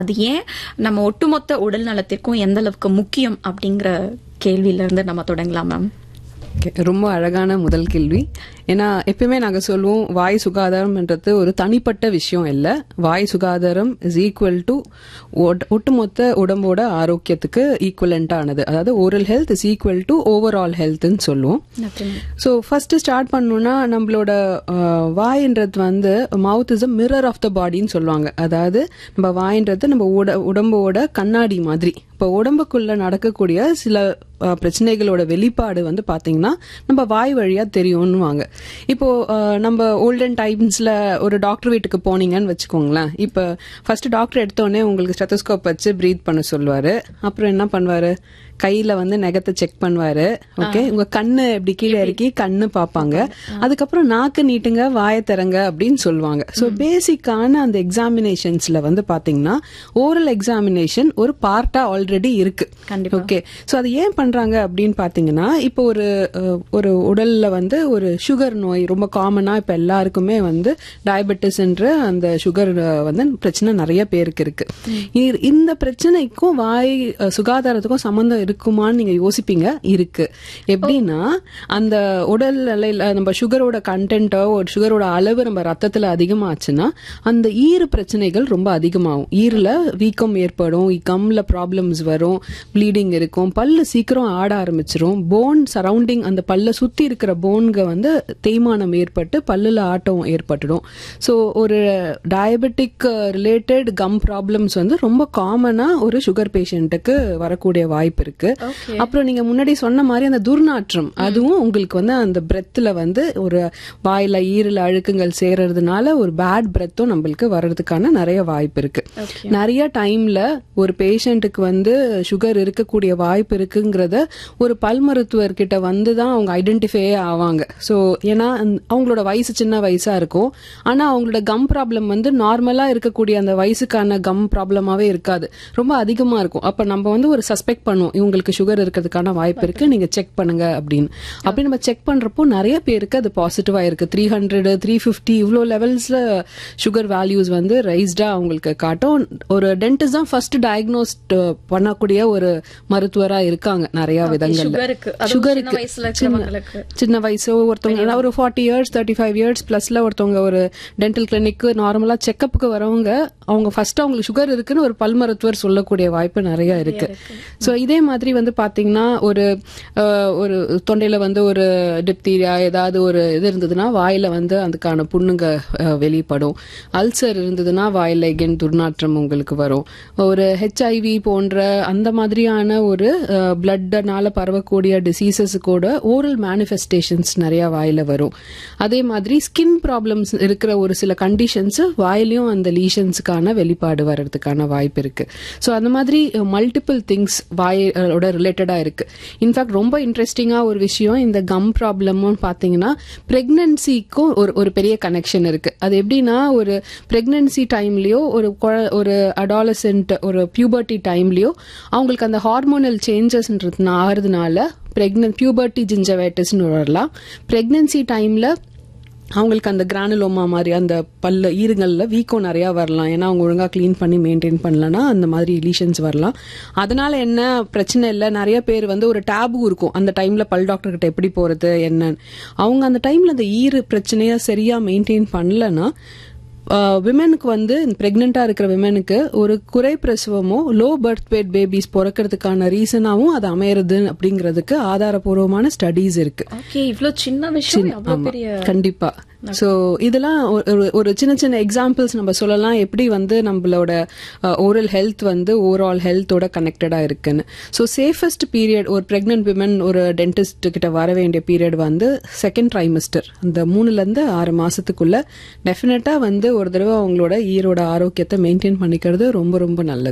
அது ஏன் நம்ம ஒட்டுமொத்த உடல் நலத்திற்கும் எந்த அளவுக்கு முக்கியம் அப்படிங்கிற கேள்வியில இருந்து நம்ம தொடங்கலாம் மேம் Okay, ரொம்ப அழகான முதல் கேள்வி ஏன்னா எப்பயுமே நாங்க சொல்லுவோம் வாய் சுகாதாரம்ன்றது ஒரு தனிப்பட்ட விஷயம் இல்லை வாய் சுகாதாரம் இஸ் ஈக்குவல் டு ஒட்டுமொத்த உடம்போட ஆரோக்கியத்துக்கு ஈக்குவலண்டானது அதாவது oral health is equal to overall ஹெல்த்னு சொல்லுவோம் ஸோ ஃபர்ஸ்ட் ஸ்டார்ட் பண்ணணும்னா நம்மளோட அஹ், வாயின்றது வந்து mouth is a mirror of the பாடின்னு சொல்லுவாங்க அதாவது நம்ம வாயின்றது நம்ம உட உடம்போட கண்ணாடி மாதிரி இப்போ உடம்புக்குள்ள நடக்கக்கூடிய சில அஹ், பிரச்சனைகளோட வெளிப்பாடு வந்து பாத்தீங்கன்னா நம்ம வாய் வழியா தெரியும்னுவாங்க இப்போ அஹ், நம்ம ஓல்டன் டைம்ஸ்ல ஒரு டாக்டர் வீட்டுக்கு போனீங்கன்னு வச்சுக்கோங்களேன் இப்போ ஃபர்ஸ்ட் டாக்டர் எடுத்தோடனே உங்களுக்கு ஸ்டெத்தோஸ்கோப் வச்சு ப்ரீத் பண்ண சொல்லுவாரு அப்புறம் என்ன பண்ணுவாரு கையில வந்து நகத்தை செக் பண்ணுவாரு ஓகே உங்க கண்ணு இப்படி கீழே இறக்கி கண்ணு பார்ப்பாங்க அதுக்கப்புறம் நாக்கு நீட்டுங்க வாயை திறங்க அப்படின்னு சொல்லுவாங்க ஸோ பேசிக்கான அந்த எக்ஸாமினேஷன்ஸ்ல வந்து பாத்தீங்கன்னா ஓரல் எக்ஸாமினேஷன் ஒரு பார்ட்டா ஆல்ரெடி இருக்கு கண்டிப்பா. ஓகே ஸோ அது ஏன் பண்றாங்க அப்படின்னு பாத்தீங்கன்னா இப்போ ஒரு அஹ், ஒரு உடல்ல வந்து ஒரு சுகர் நோய் ரொம்ப காமனா இப்ப எல்லாருக்குமே வந்து டயபெட்டிஸ்ன்ற அந்த சுகர் வந்து பிரச்சனை நிறைய பேருக்கு இருக்கு இ- இந்த பிரச்சனைக்கும் வாய் அஹ், சுகாதாரத்துக்கும் சம்பந்தம் இருக்குமான்னு நீங்க யோசிப்பீங்க இருக்கு எப்படின்னா அந்த உடல் நிலையில நம்ம சுகரோட கண்டென்ட்டோ ஒரு சுகரோட அளவு நம்ம ரத்தத்துல அதிகமாச்சுன்னா அந்த ஈறு பிரச்சனைகள் ரொம்ப அதிகமாகும் ஈரல வீக்கம் ஏற்படும் கம்ல ப்ராப்ளம்ஸ் வரும் ப்ளீடிங் இருக்கும் பல்லு சீக்கிரம் ஆட ஆரம்பிச்சிரும் போன் சரௌண்டிங் அந்த பல்ல சுத்தி இருக்கிற போன்க வந்து தேய்மானம் ஏற்பட்டு பல்லுல ஆட்டம் ஏற்பட்டுடும் ஸோ ஒரு டயபெட்டிக் ரிலேட்டட் கம் ப்ராப்ளம்ஸ் வந்து ரொம்ப காமனா ஒரு சுகர் பேஷண்ட்டுக்கு வரக்கூடிய வாய்ப்பு இருக்கு Okay. அப்புறம் நீங்க முன்னாடி சொன்ன மாதிரி அந்த துர்நாற்றம் அதுவும் உங்களுக்கு வந்து அந்த பிரெத்துல வந்து ஒரு வாயில ஈரல அழுக்குங்கள் சேர்றதுனால ஒரு பேட் பிரெத்தும் நம்மளுக்கு வர்றதுக்கான நிறைய வாய்ப்பு இருக்கு Okay. நிறைய டைம்ல ஒரு பேஷண்ட்டுக்கு வந்து சுகர் இருக்கக்கூடிய வாய்ப்பு இருக்குங்கிறத ஒரு பல் மருத்துவர்கிட்ட வந்து தான் அவங்க ஐடென்டிஃபையே ஆவாங்க ஸோ ஏன்னா அந்த- அவங்களோட வயசு சின்ன வயசா இருக்கும் ஆனா அவங்களோட கம் ப்ராப்ளம் வந்து நார்மலா இருக்கக்கூடிய அந்த வயசுக்கான கம் ப்ராப்ளமாவே இருக்காது ரொம்ப அதிகமா இருக்கும் அப்ப நம்ம வந்து ஒரு சஸ்பெக்ட் பண்ணுவோம் இவங்களுக்கு சுகர் இருக்கிறதுக்கான வாய்ப்பு இருக்கு நீங்க செக் பண்ணுங்க அப்படின்னு அப்படி நம்ம செக் பண்றப்போ நிறைய பேருக்கு அது பாசிட்டிவா இருக்கு த்ரீ ஹண்ட்ரட் த்ரீ ஃபிஃப்டி இவ்வளோ லெவல்ஸ்ல சுகர் வேல்யூஸ் வந்து ரைஸ்டா அவங்களுக்கு காட்டும் ஒரு டென்டிஸ்ட் தான் ஃபர்ஸ்ட் டயக்னோஸ்ட் பண்ணக்கூடிய ஒரு மருத்துவரா இருக்காங்க நிறைய விதங்கள்ல சுகருக்கு அதுவும் சுகருக்கு சின்ன வயசுல இருக்கிறவங்களுக்கு சின்ன வயசு ஒருத்தவங்க ஒரு forty years thirty five years பிளஸ்ல ஒருத்தவங்க ஒரு டென்டல் கிளினிக்கு நார்மலா செக்கப்புக்கு வரவங்க அவங்க ஃபர்ஸ்ட் அவங்களுக்கு சுகர் இருக்குன்னு ஒரு பல் மருத்துவர் சொல்லக்கூடிய வாய்ப்பு நிறைய இருக்கு ஸோ இதே மாதிரி வந்து பாத்தீங்கன்னா ஒரு அஹ், ஒரு தொண்டையில வந்து ஒரு டிப்தீரியா ஏதாவது ஒரு இது இருந்ததுன்னா வாயில வந்து அதுக்கான புண்ணுங்க அஹ், வெளிப்படும் அல்சர் இருந்ததுன்னா வாயில எகென் துர்நாற்றம் உங்களுக்கு வரும் ஒரு ஹெச்ஐவி போன்ற அந்த மாதிரியான ஒரு பிளட்னால பரவக்கூடிய டிசீசஸ் கூட ஓரல் மேனிஃபெஸ்டேஷன்ஸ் நிறைய வாயில வரும் அதே மாதிரி ஸ்கின் ப்ராப்ளம்ஸ் இருக்கிற ஒரு சில கண்டிஷன்ஸ் வாயிலையும் அந்த லீஷன்ஸுக்கான வெளிப்பாடு வர்றதுக்கான வாய்ப்பு இருக்கு ஸோ அந்த மாதிரி மல்டிபிள் திங்ஸ் வாயோட ரிலேட்டடா இருக்கு இன்ஃபேக்ட் ரொம்ப இன்ட்ரெஸ்டிங்கா ஒரு விஷயம் இந்த கம் ப்ராப்ளமும் பாத்தீங்கன்னா பிரெக்னன்சிக்கும் ஒரு ஒரு பெரிய கனெக்ஷன் இருக்கு அது எப்படின்னா ஒரு பிரெக்னன்சி டைம்லயோ ஒரு குழ- ஒரு அடாலசென்ட் ஒரு பியூபர்ட்டி டைம்லயோ அவங்களுக்கு அந்த ஹார்மோனல் சேஞ்சஸ்ன்றது ஆகிறதுனால பிரெக்னன் பியூபர்ட்டி ஜிஞ்சவைட்டிஸ்னு வரலாம் பிரெக்னன்சி டைம்ல அவங்களுக்கு அந்த கிரானுலோமா மாதிரி அந்த பல்ல ஈருங்கள்ல வீக்கம் நிறைய வரலாம் ஏன்னா அவங்க ஒழுங்கா க்ளீன் பண்ணி மெயின்டைன் பண்ணலன்னா அந்த மாதிரி லீஷன்ஸ் வரலாம் அதனால என்ன பிரச்சனை இல்லை நிறைய பேர் வந்து ஒரு டேபு இருக்கும் அந்த டைம்ல பல் டாக்டர் கிட்ட எப்படி போறது என்னன்னு அவங்க அந்த டைம்ல அந்த ஈறு பிரச்சனைய சரியா மெயின்டைன் பண்ணலன்னா விமெனுக்கு வந்து பிரெக்னெண்டா இருக்கிற விமெனுக்கு ஒரு குறை பிரசவமோ லோ பர்த் வெயிட் பேபிஸ் பிறக்கிறதுக்கான ரீசனாவும் அது அமையறது அப்படிங்கிறதுக்கு ஆதாரபூர்வமான ஸ்டடீஸ் இருக்கு ஓகே இவ்ளோ சின்ன விஷயம் அவ்வளவு ஆமா, பெரிய கண்டிப்பா சோ இதெல்லாம் ஒரு- ஒரு ஒரு சின்ன சின்ன எக்ஸாம்பிள்ஸ் நம்ம சொல்லலாம் எப்படி வந்து நம்மளோட ஓரல் ஹெல்த் வந்து ஓவரால் ஹெல்த்தோட கனெக்டடா இருக்குன்னு ஸோ சேஃபஸ்ட் பீரியட் ஒரு பிரெக்னென்ட் விமன் ஒரு டென்டிஸ்ட் கிட்ட வர வேண்டிய பீரியட் வந்து செகண்ட் ட்ரைமஸ்டர் அந்த மூணுல இருந்து ஆறு மாசத்துக்குள்ள டெஃபினட்டா வந்து ஒரு தடவை அவங்களோட ஈரோட ஆரோக்கியத்தை மெயின்டைன் பண்ணிக்கிறது ரொம்ப ரொம்ப நல்லது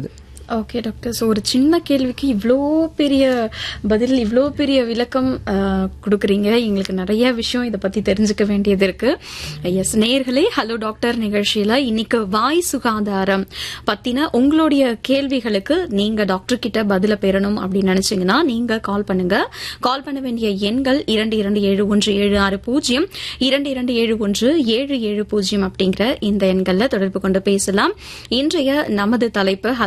ஓகே டாக்டர் ஸோ ஒரு சின்ன கேள்விக்கு இவ்வளோ பெரிய பதில் இவ்வளோ பெரிய விளக்கம் அஹ், கொடுக்குறீங்க எங்களுக்கு நிறைய விஷயம் இதை பத்தி தெரிஞ்சுக்க வேண்டியது இருக்கு எஸ் நேர்களே ஹலோ டாக்டர் நிகழ்ச்சியில இன்னைக்கு வாய் சுகாதாரம் பத்தின உங்களுடைய கேள்விகளுக்கு நீங்க டாக்டர் கிட்ட பதில பெறணும் அப்படின்னு நினைச்சீங்கன்னா நீங்க கால் பண்ணுங்க கால் பண்ண வேண்டிய எண்கள் இரண்டு இரண்டு ஏழு ஒன்று ஏழு ஆறு பூஜ்ஜியம் இரண்டு இரண்டு ஏழு ஒன்று ஏழு ஏழு பூஜ்ஜியம் அப்படிங்கிற இந்த எண்கள்ல தொடர்பு கொண்டு பேசலாம் இன்றைய நமது தலைப்பு